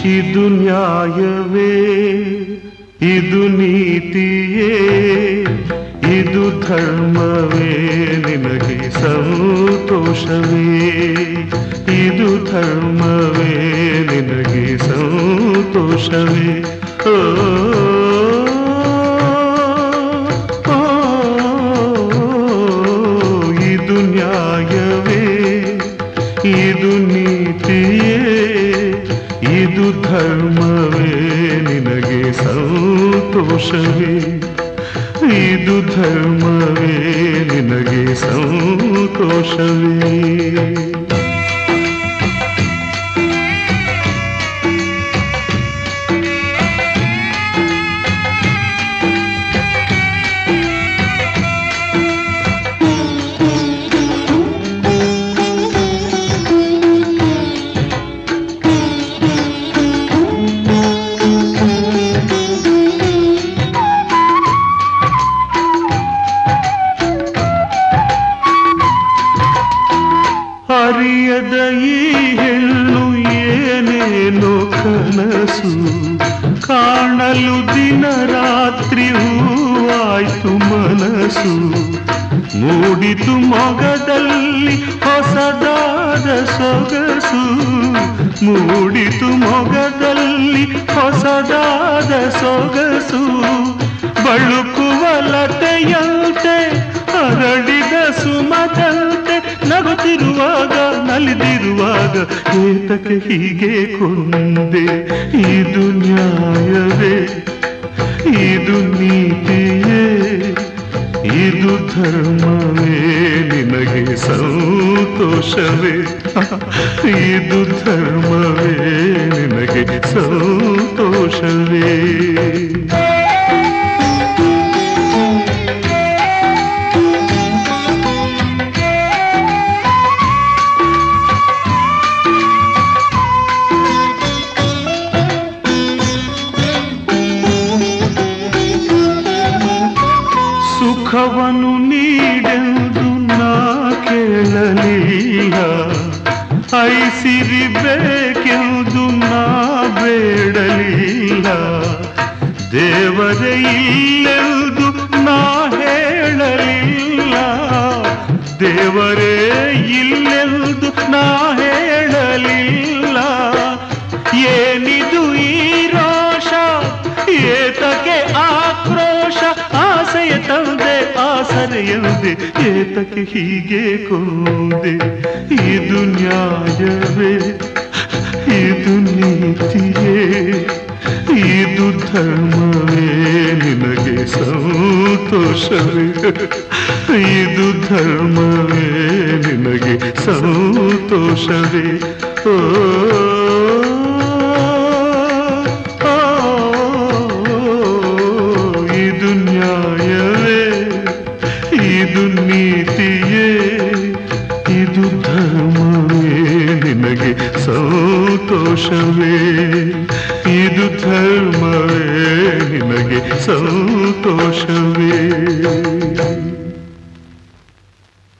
ಇದು ನ್ಯಾಯವೇ ಇದು ನೀತಿಯೇ ಇದು ಧರ್ಮವೇ ನಿನಗೆ ಸಂತೋಷವೇ ಇದು ಧರ್ಮವೇ ನಿನಗೆ ಸಂತೋಷವೇ ಓ, ಓ, ಇದು ನ್ಯಾಯವೇ ಇದು ನೀತಿಯೇ ಇದು ಧರ್ಮವೇ ನಿನಗೆ ಸಂತೋಷವೇ ಇದು ಧರ್ಮವೇ ನಿನಗೆ ಸಂತೋಷವೇ ಅರಿಯದ ಈ ಹೆಣ್ಣು ಏನೇನೋ ಕನಸು ಕಾಣಲು ದಿನ ರಾತ್ರಿ ಹೂವಾಯ್ತು ಮನಸ್ಸು ಮೂಡಿತು ಮೊಗದಲ್ಲಿ ಹೊಸದಾದ ಸೊಗಸು ಮೂಡಿತು ಮೊಗದಲ್ಲಿ ಹೊಸದಾದ ಸೊಗಸು ಬಳುಕುವ ಲತೆಯಂತೆ ಹರಡಿದ ಸುಮದಂತೆ ನಗುತ್ತಿರುವಾಗ ನಲಿದಿರುವಾಗ ಏತಕ್ಕೆ ಹೀಗೆ ಕೊಂದೆ ಇದು ನ್ಯಾಯವೇ ಇದು ನೀತಿಯೇ ಇದು ಧರ್ಮವೇ ನಿನಗೆ ಸಂತೋಷವೇ ಇದು ಧರ್ಮವೇ ನಿನಗೆ ಸಂತೋಷವೇ ಸುಖವನ್ನು ನೀಡೆಂದು ನಾ ಕೇಳಲಿಲ್ಲ ಐಸಿರಿಬೇಕೆಂದು ನಾ ಬೇಡಲಿಲ್ಲ ದೇವರೇ ಇಲ್ಲೆಂದು ನಾ ಹೇಳಲಿಲ್ಲ ದೇವರೇ ಇಲ್ಲೆಂದು ನಾ ಹೇಳಲಿಲ್ಲ ಏನಿದು ಈ ರೋಷ ಏತಕ್ಕೆ ಆಕ್ರೋಶ ಆಸೆಯ ತಂದೆ ಆಸರೆಯಂದೆ ಏತಕ್ಕೆ ಹೀಗೆ ಕೊಂದೆ ಇದು ನ್ಯಾಯವೇ ಇದು ನೀತಿಯೇ ಇದು ಧರ್ಮವೇ ನಿನಗೆ ಸಂತೋಷವೇ ಇದು ಧರ್ಮವೇ ನಿನಗೆ ಸಂತೋಷವೇ ಓ ಓ, ಇದು ನ್ಯಾಯವೇ ಇದು ನೀತಿಯೇ ಇದು ಧರ್ಮವೇ ನಿನಗೆ ಸಂತೋಷವೇ ಇದು ಧರ್ಮವೇ ನಿನಗೆ ಸಂತೋಷವೇ